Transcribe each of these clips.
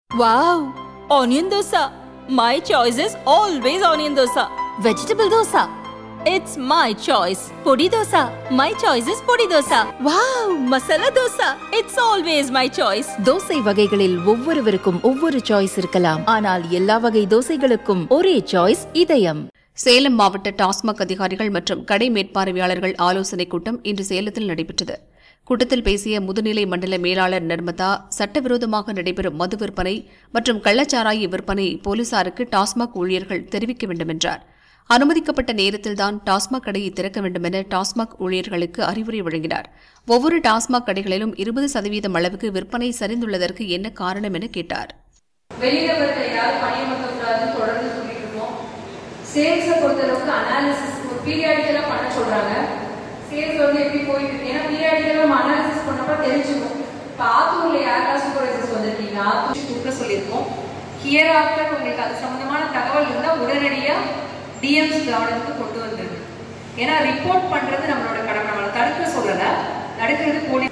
Wow onion dosa my choice is always onion dosa vegetable dosa it's my choice podi dosa my choice is podi dosa wow masala dosa it's always my choice தோசை வகைகளில் ஒவ்வொருவருக்கும் ஒவ்வொரு choice இருக்கலாம் ஆனால் எல்லா வகை தோசைகளுக்கும் ஒரே சாய்ஸ் இதயம் சேலம் மாவட்ட டாஸ்மாக் அதிகாரிகள் மற்றும் கடை மேற்பார்வையாளர்கள் ஆலோசனைக் கூட்டம் இன்று சேலத்தில் நடைபெற்றது கூட்டத்தில் பேசிய முதுநிலை மண்டல மேலாளர் நர்மதா சட்டவிரோதமாக நடைபெறும் மது விற்பனை மற்றும் கள்ளச்சாராய விற்பனை போலீசாருக்கு டாஸ்மாக் ஊழியர்கள் தெரிவிக்க வேண்டும் என்றார் அனுமதிக்கப்பட்ட நேரத்தில்தான் டாஸ்மாக் கடையை திறக்க வேண்டும் என டாஸ்மாக் ஊழியர்களுக்கு அறிவுரை வழங்கினார் ஒவ்வொரு டாஸ்மாக் கடைகளிலும் இருபது சதவீதம் அளவுக்கு விற்பனை சரிந்துள்ளதற்கு என்ன காரணம் என கேட்டார் வெளிநபர்கள் யாரும் பணியமர்த்தக்கூடாதுன்னு தொடர்ந்து சொல்லிட்டு இருக்கோம் சேல்ஸை பொறுத்தளவுக்கு அனாலிசிஸ் ஒரு பீரியாடிக்கலா பண்ண சொல்றாங்க சேல்ஸ் வந்து எப்படி போயிட்டு இருக்கு ஏன்னா பீரியாடிக்கலா நம்ம அனாலிசிஸ் பண்ணப்ப தெரிஞ்சுக்கும் இப்போ ஆத்தூர்ல யாருக்கா சூப்பர்வைசர்ஸ் வந்திருக்கீங்க ஆத்தூர் கொடுக்க சொல்லியிருக்கோம் ஹியர் ஆஃப்டர் உங்களுக்கு அது சம்பந்தமான தகவல் இருந்தால் உடனடியா டிஎம்ஸ் கவனத்துக்கு கொண்டு வந்துருக்கு ஏன்னா ரிப்போர்ட் பண்றது நம்மளோட கடமை நம்மளை தடுக்க சொல்லல தடுக்கிறது போலீஸ்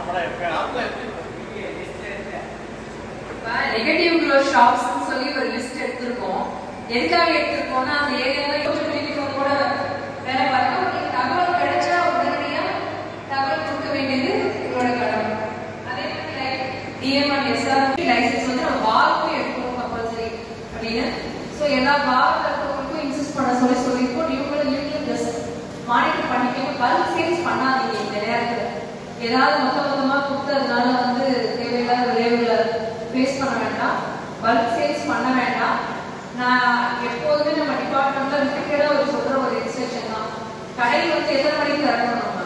நெகட்டிவ் க்ளோ ஷாப்ஸ் சொல்லி ஒரு லிஸ்ட் எடுத்திருக்கோம் எதுக்காக எடுத்திருக்கோம்னா அந்த ஏரியால யோசிச்சு கூட வேலை பார்க்க உங்களுக்கு தகவல் கிடைச்சா உடனடியா தகவல் கொடுக்க வேண்டியது உங்களோட கடமை அதே மாதிரி டிஎம் அண்ட் எஸ்ஆர் லைசன்ஸ் வந்து நம்ம பார்க்கும் எடுக்கணும் கம்பல்சரி அப்படின்னு ஸோ எல்லா பார் இருக்கிறவங்களுக்கும் இன்சிஸ்ட் பண்ண சொல்லி சொல்லியிருக்கோம் இவங்களும் நீங்களும் ஜஸ்ட் மானிட்டர் பண்ணிக்கோங்க பல்க் சேல்ஸ் பண்ணாதீங்க இந்த நேரத்தில் ஏதாவது மொத்த மொத்தமா கொடுத்ததுனால வந்து தேவையில்லாத விளைவுகளை ஃபேஸ் பண்ண வேண்டாம் பல்க் சேல்ஸ் பண்ண வேண்டாம் நான் எப்போதுமே நம்ம டிபார்ட்மெண்ட்ல ரிப்பீட்டடா ஒரு சொல்ற ஒரு இன்ஸ்ட்ரக்ஷன் தான் கடை வந்து எத்தனை மணிக்கு திறக்கணும் நம்ம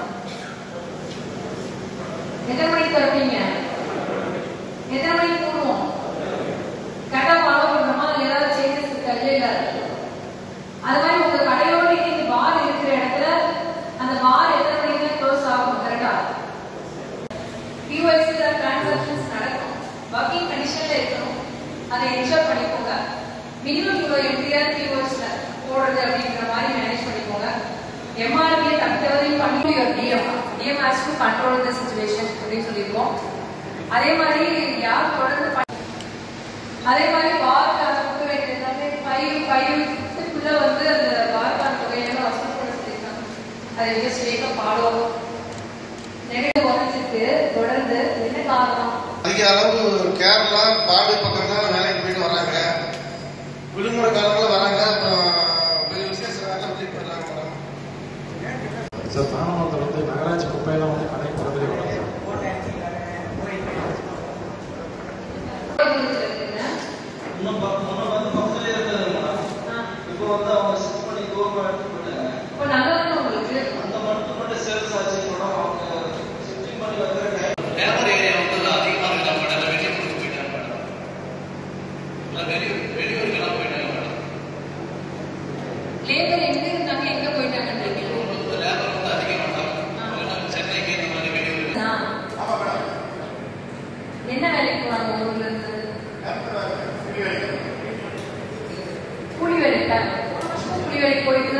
எத்தனை மணிக்கு திறப்பீங்க எத்தனை மணிக்கு போடுவோம் கரெக்டா ஃபாலோ பண்றோமா அதுல ஏதாவது சேஞ்சஸ் இருக்கா இல்ல இல்ல அது மாதிரி உங்க கடையோட நீங்க பார் இருக்கிற இடத்துல அந்த பார் எத்தனை மணிக்கு க்ளோஸ் ஆகும் கரெக்டா பிஓஎஸ் டிரான்சாக்ஷன்ஸ் நடக்கும் ஒர்க்கிங் கண்டிஷன்ல இருக்கணும் அதை என்ஷூர் பண்ணிக்கோங்க மினிமம் இவ்வளோ எம்டிஆர் பிஓஎஸ்ல போடுறது அப்படிங்கிற மாதிரி மேனேஜ் பண்ணிக்கோங்க எம்ஆர்பியை தக்கவரையும் பண்ணி DM DM has to control the situation அப்படின்னு சொல்லியிருக்கோம் அதே மாதிரி யார் தொடர்ந்து பண்ணி- அதே மாதிரி வார்க்கான கொடுக்க வேண்டியது எல்லாமே ஃபைவ் ஃபைவ்க்குள்ள வந்து அந்த வார்க்கான தொகையெல்லாம் வசூல் பண்ண சொல்லியிருக்காங்க அதை ஜஸ்ட் டேக் ஃபாலோ நெகட்டிவ் குறைஞ்சிருக்கு தொடர்ந்து என்ன காரணம் அதிக அளவு கேரளா பாடி பக்கம் தான் வேலைக்கு போயிட்டு வராங்க விடுமுறை காலங்களில் வராங்க அப்புறம் வெளி விசேஷ வேலை விட்டுட்டு வர்றாங்க மேடம் சார் தானமரத்தில் வந்து நகராட்சி குப்பையெல்லாம் வந்து கடை பக்கத்துலேயே வராங்க சார் இன்னும் ப- முன்ன வந்து பக்கத்துலயே இருந்தது மேடம். இப்போ வந்து அவங்க shift பண்ணி தூரமா எடுத்து போயிட்டாங்க. இப்போ நல்லதானே உங்களுக்கு அந்த மட்டும் மட்டும் sales ஆச்சு மேடம். அவங்க shifting பண்ணி வைக்கிற time லேபர் ஏரியா வந்து அதிகமாக இருக்காங்க மேடம் வெளியே கொடுத்து போயிட்டாங்க மேடம் எல்லாம் வெளியூர் வெளியூருக்கெல்லாம் போயிட்டாங்க மேடம் லேபர் எங்க இருந்தாங்க எங்க போயிட்டாங்கன்றீங்க இந்த லேபர் வந்து அதிகமாக இருந்தாங்க சென்னைக்கு இந்த மாதிரி வெளியூர் ஆ. என்ன வேலைக்கு போறாங்க ஊர்ல இருந்து கூலி வேலைக்கா போன வருஷமும் கூலி வேலைக்கு போயிட்டு